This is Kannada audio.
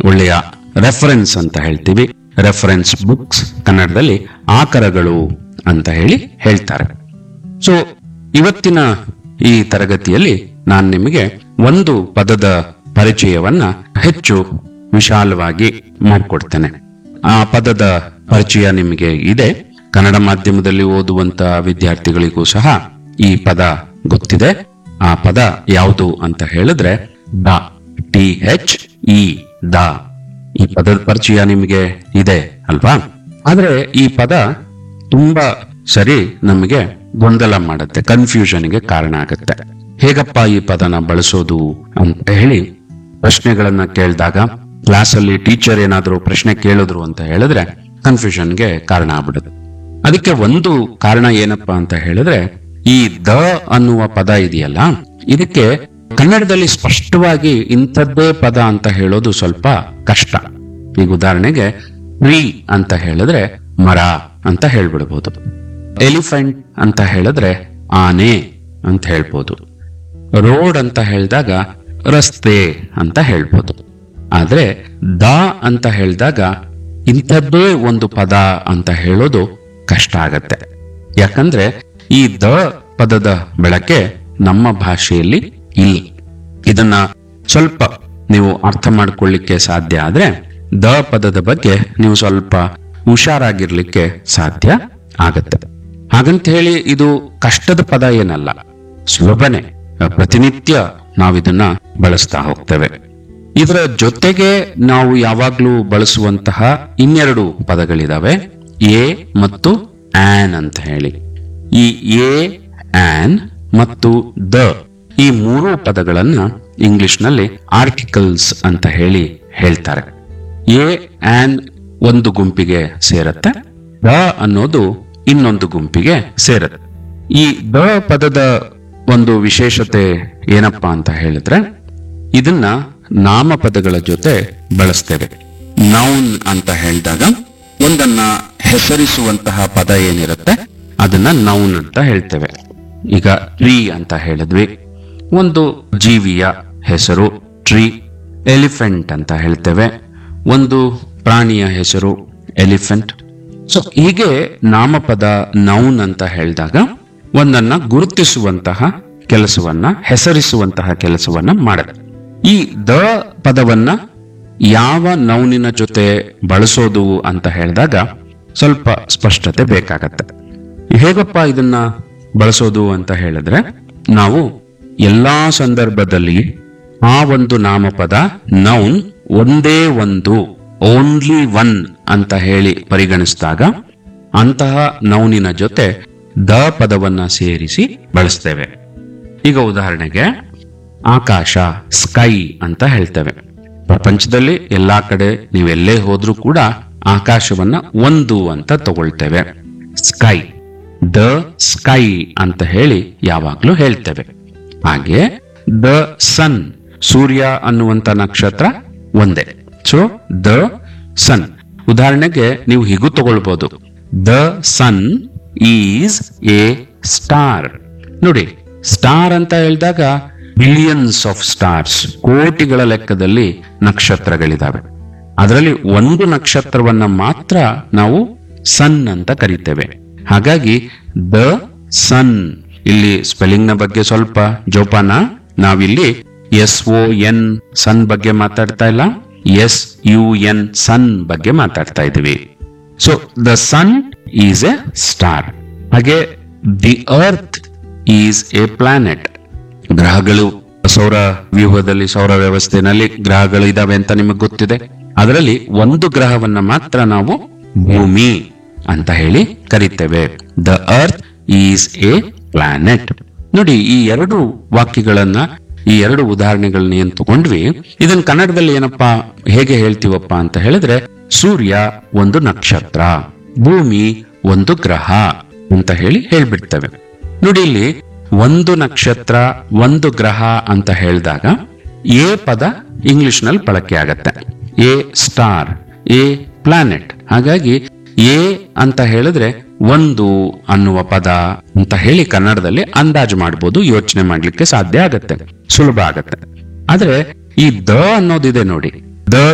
ಒಳ್ಳೆಯ ರೆಫರೆನ್ಸ್ ಅಂತ ಹೇಳ್ತೀವಿ ರೆಫರೆನ್ಸ್ ಬುಕ್ಸ್ ಕನ್ನಡದಲ್ಲಿ ಆಕರಗಳು ಅಂತ ಹೇಳಿ ಹೇಳ್ತಾರೆ ಸೊ ಇವತ್ತಿನ ಈ ತರಗತಿಯಲ್ಲಿ ನಾನು ನಿಮಗೆ ಒಂದು ಪದದ ಪರಿಚಯವನ್ನ ಹೆಚ್ಚು ವಿಶಾಲವಾಗಿ ಮಾಡಿಕೊಡ್ತೇನೆ ಆ ಪದದ ಪರಿಚಯ ನಿಮಗೆ ಇದೆ ಕನ್ನಡ ಮಾಧ್ಯಮದಲ್ಲಿ ಓದುವಂತ ವಿದ್ಯಾರ್ಥಿಗಳಿಗೂ ಸಹ ಈ ಪದ ಗೊತ್ತಿದೆ ಆ ಪದ ಯಾವುದು ಅಂತ ಹೇಳಿದ್ರೆ the T H E the ಈ ಪದದ ಪರಿಚಯ ನಿಮಗೆ ಇದೆ ಅಲ್ವಾ ಆದ್ರೆ ಈ ಪದ ತುಂಬಾ ಸರಿ ನಮಗೆ ಗೊಂದಲ ಮಾಡುತ್ತೆ ಕನ್ಫ್ಯೂಷನ್ಗೆ ಕಾರಣ ಆಗುತ್ತೆ ಹೇಗಪ್ಪ ಈ ಪದನ ಬಳಸೋದು ಅಂತ ಹೇಳಿ ಪ್ರಶ್ನೆಗಳನ್ನ ಕೇಳಿದಾಗ ಕ್ಲಾಸಲ್ಲಿ ಟೀಚರ್ ಏನಾದರೂ ಪ್ರಶ್ನೆ ಕೇಳಿದ್ರು ಅಂತ ಹೇಳಿದ್ರೆ ಕನ್ಫ್ಯೂಷನ್ಗೆ ಕಾರಣ ಆಗ್ಬಿಡುತ್ತೆ ಅದಕ್ಕೆ ಒಂದು ಕಾರಣ ಏನಪ್ಪಾ ಅಂತ ಹೇಳಿದ್ರೆ ಈ ದ ಅನ್ನುವ ಪದ ಇದೆಯಲ್ಲ ಇದಕ್ಕೆ ಕನ್ನಡದಲ್ಲಿ ಸ್ಪಷ್ಟವಾಗಿ ಇಂಥದ್ದೇ ಪದ ಅಂತ ಹೇಳೋದು ಸ್ವಲ್ಪ ಕಷ್ಟ ಈಗ ಉದಾಹರಣೆಗೆ ಟ್ರೀ ಅಂತ ಹೇಳಿದ್ರೆ ಮರ ಅಂತ ಹೇಳ್ಬಿಡ್ಬೋದು ಎಲಿಫೆಂಟ್ ಅಂತ ಹೇಳಿದ್ರೆ ಆನೆ ಅಂತ ಹೇಳ್ಬೋದು ರೋಡ್ ಅಂತ ಹೇಳಿದಾಗ ರಸ್ತೆ ಅಂತ ಹೇಳ್ಬೋದು ಆದ್ರೆ ದ ಅಂತ ಹೇಳಿದಾಗ ಇಂಥದ್ದೇ ಒಂದು ಪದ ಅಂತ ಹೇಳೋದು ಕಷ್ಟ ಆಗತ್ತೆ ಯಾಕಂದ್ರೆ ಈ ದ ಪದದ ಬಳಕೆ ನಮ್ಮ ಭಾಷೆಯಲ್ಲಿ ಇಲ್ಲ ಇದನ್ನ ಸ್ವಲ್ಪ ನೀವು ಅರ್ಥ ಮಾಡ್ಕೊಳ್ಳಿಕ್ಕೆ ಸಾಧ್ಯ ಆದ್ರೆ ದ ಪದದ ಬಗ್ಗೆ ನೀವು ಸ್ವಲ್ಪ ಹುಷಾರಾಗಿರ್ಲಿಕ್ಕೆ ಸಾಧ್ಯ ಆಗತ್ತೆ ಹಾಗಂತ ಹೇಳಿ ಇದು ಕಷ್ಟದ ಪದ ಏನಲ್ಲ ಸುಲಭನೆ ಪ್ರತಿನಿತ್ಯ ನಾವಿದನ್ನ ಬಳಸ್ತಾ ಹೋಗ್ತೇವೆ ಇದರ ಜೊತೆಗೆ ನಾವು ಯಾವಾಗ್ಲೂ ಬಳಸುವಂತಹ ಇನ್ನೆರಡು ಪದಗಳಿದಾವೆ ಎ ಮತ್ತು ಆನ್ ಅಂತ ಹೇಳಿ ಈ ಎ ಆನ್ ಮತ್ತು ದ ಈ ಮೂರು ಪದಗಳನ್ನ ಇಂಗ್ಲಿಷ್ ನಲ್ಲಿ ಆರ್ಟಿಕಲ್ಸ್ ಅಂತ ಹೇಳಿ ಹೇಳ್ತಾರೆ ಎ ಆನ್ ಒಂದು ಗುಂಪಿಗೆ ಸೇರತ್ತೆ ದ ಅನ್ನೋದು ಇನ್ನೊಂದು ಗುಂಪಿಗೆ ಸೇರತ್ತೆ ಈ ದ ಪದದ ಒಂದು ವಿಶೇಷತೆ ಏನಪ್ಪಾ ಅಂತ ಹೇಳಿದ್ರೆ ಇದನ್ನ ನಾಮಪದಗಳ ಜೊತೆ ಬಳಸ್ತೇವೆ ನೌನ್ ಅಂತ ಹೇಳಿದಾಗ ಒಂದನ್ನ ಹೆಸರಿಸುವಂತಹ ಪದ ಏನಿರುತ್ತೆ ಅದನ್ನ ನೌನ್ ಅಂತ ಹೇಳ್ತೇವೆ ಈಗ ಟ್ರೀ ಅಂತ ಹೇಳಿದ್ವಿ ಒಂದು ಜೀವಿಯ ಹೆಸರು ಟ್ರೀ ಎಲಿಫೆಂಟ್ ಅಂತ ಹೇಳ್ತೇವೆ ಒಂದು ಪ್ರಾಣಿಯ ಹೆಸರು ಎಲಿಫೆಂಟ್ ಸೊ ಹೀಗೆ ನಾಮಪದ ನೌನ್ ಅಂತ ಹೇಳಿದಾಗ ಒಂದನ್ನ ಗುರುತಿಸುವಂತಹ ಕೆಲಸವನ್ನ ಹೆಸರಿಸುವಂತಹ ಕೆಲಸವನ್ನ ಮಾಡುತ್ತೆ ಈ ದ ಪದವನ್ನ ಯಾವ ನೌನಿನ ಜೊತೆ ಬಳಸೋದು ಅಂತ ಹೇಳಿದಾಗ ಸ್ವಲ್ಪ ಸ್ಪಷ್ಟತೆ ಬೇಕಾಗತ್ತೆ ಹೇಗಪ್ಪ ಇದನ್ನ ಬಳಸೋದು ಅಂತ ಹೇಳಿದ್ರೆ ನಾವು ಎಲ್ಲಾ ಸಂದರ್ಭದಲ್ಲಿ ಆ ಒಂದು ನಾಮಪದ ನೌನ್ ಒಂದೇ ಒಂದು ಓನ್ಲಿ ಒನ್ ಅಂತ ಹೇಳಿ ಪರಿಗಣಿಸಿದಾಗ ಅಂತಹ ನೌನಿನ ಜೊತೆ ದ ಪದವನ್ನ ಸೇರಿಸಿ ಬಳಸ್ತೇವೆ ಈಗ ಉದಾಹರಣೆಗೆ ಆಕಾಶ ಸ್ಕೈ ಅಂತ ಹೇಳ್ತೇವೆ ಪ್ರಪಂಚದಲ್ಲಿ ಎಲ್ಲಾ ಕಡೆ ನೀವೆಲ್ಲೇ ಹೋದ್ರೂ ಕೂಡ ಆಕಾಶವನ್ನ ಒಂದು ಅಂತ ತಗೊಳ್ತೇವೆ ಸ್ಕೈ ದ ಸ್ಕೈ ಅಂತ ಹೇಳಿ ಯಾವಾಗ್ಲೂ ಹೇಳ್ತೇವೆ ಹಾಗೆ ದ ಸನ್ ಸೂರ್ಯ ಅನ್ನುವಂತ ನಕ್ಷತ್ರ ಒಂದೇ ಸೊ ದ ಸನ್ ಉದಾಹರಣೆಗೆ ನೀವು ಹೀಗೂ ತಗೊಳ್ಬಹುದು the sun is a star ನೋಡಿ ಸ್ಟಾರ್ ಅಂತ ಹೇಳಿದಾಗ ಬಿಲಿಯನ್ಸ್ ಆಫ್ ಸ್ಟಾರ್ಸ್ ಕೋಟಿಗಳ ಲೆಕ್ಕದಲ್ಲಿ ನಕ್ಷತ್ರಗಳಿದಾವೆ ಅದರಲ್ಲಿ ಒಂದು ನಕ್ಷತ್ರವನ್ನ ಮಾತ್ರ ನಾವು ಸನ್ ಅಂತ ಕರಿತೇವೆ ಹಾಗಾಗಿ ದ ಸನ್ ಇಲ್ಲಿ ಸ್ಪೆಲ್ಲಿಂಗ್ ನ ಬಗ್ಗೆ ಸ್ವಲ್ಪ ಜೋಪಾನ ನಾವಿಲ್ಲಿ ಎಸ್ ಒ ಎನ್ ಸನ್ ಬಗ್ಗೆ ಮಾತಾಡ್ತಾ ಇಲ್ಲ ಎಸ್ ಯು ಎನ್ ಸನ್ ಬಗ್ಗೆ ಮಾತಾಡ್ತಾ ಇದ್ದೀವಿ so the sun is a star ಹಾಗೆ the earth is a planet ಗ್ರಹಗಳು ಸೌರ ವ್ಯೂಹದಲ್ಲಿ ಸೌರ ವ್ಯವಸ್ಥೆನಲ್ಲಿ ಗ್ರಹಗಳು ಇದಾವೆ ಅಂತ ನಿಮಗೆ ಗೊತ್ತಿದೆ ಅದರಲ್ಲಿ ಒಂದು ಗ್ರಹವನ್ನ ಮಾತ್ರ ನಾವು ಭೂಮಿ ಅಂತ ಹೇಳಿ ಕರಿತೇವೆ the earth is a planet ನೋಡಿ ಈ ಎರಡು ವಾಕ್ಯಗಳನ್ನ ಈ ಎರಡು ಉದಾಹರಣೆಗಳನ್ನ ಏನ್ ತಗೊಂಡ್ವಿ ಇದನ್ನ ಕನ್ನಡದಲ್ಲಿ ಏನಪ್ಪಾ ಹೇಗೆ ಹೇಳ್ತೀವಪ್ಪ ಅಂತ ಹೇಳಿದ್ರೆ ಸೂರ್ಯ ಒಂದು ನಕ್ಷತ್ರ ಭೂಮಿ ಒಂದು ಗ್ರಹ ಅಂತ ಹೇಳಿ ಹೇಳ್ಬಿಡ್ತೇವೆ ನೋಡಿ ಇಲ್ಲಿ ಒಂದು ನಕ್ಷತ್ರ ಒಂದು ಗ್ರಹ ಅಂತ ಹೇಳಿದಾಗ ಎ ಪದ ಇಂಗ್ಲಿಷ್ ನಲ್ಲಿ ಬಳಕೆ ಆಗತ್ತೆ ಎ ಸ್ಟಾರ್ ಎ ಪ್ಲಾನೆಟ್ ಹಾಗಾಗಿ ಎ ಅಂತ ಹೇಳಿದ್ರೆ ಒಂದು ಅನ್ನುವ ಪದ ಅಂತ ಹೇಳಿ ಕನ್ನಡದಲ್ಲಿ ಅಂದಾಜು ಮಾಡಬಹುದು ಯೋಚನೆ ಮಾಡ್ಲಿಕ್ಕೆ ಸಾಧ್ಯ ಆಗತ್ತೆ ಸುಲಭ ಆಗತ್ತೆ ಆದ್ರೆ ಈ ದ ಅನ್ನೋದಿದೆ ನೋಡಿ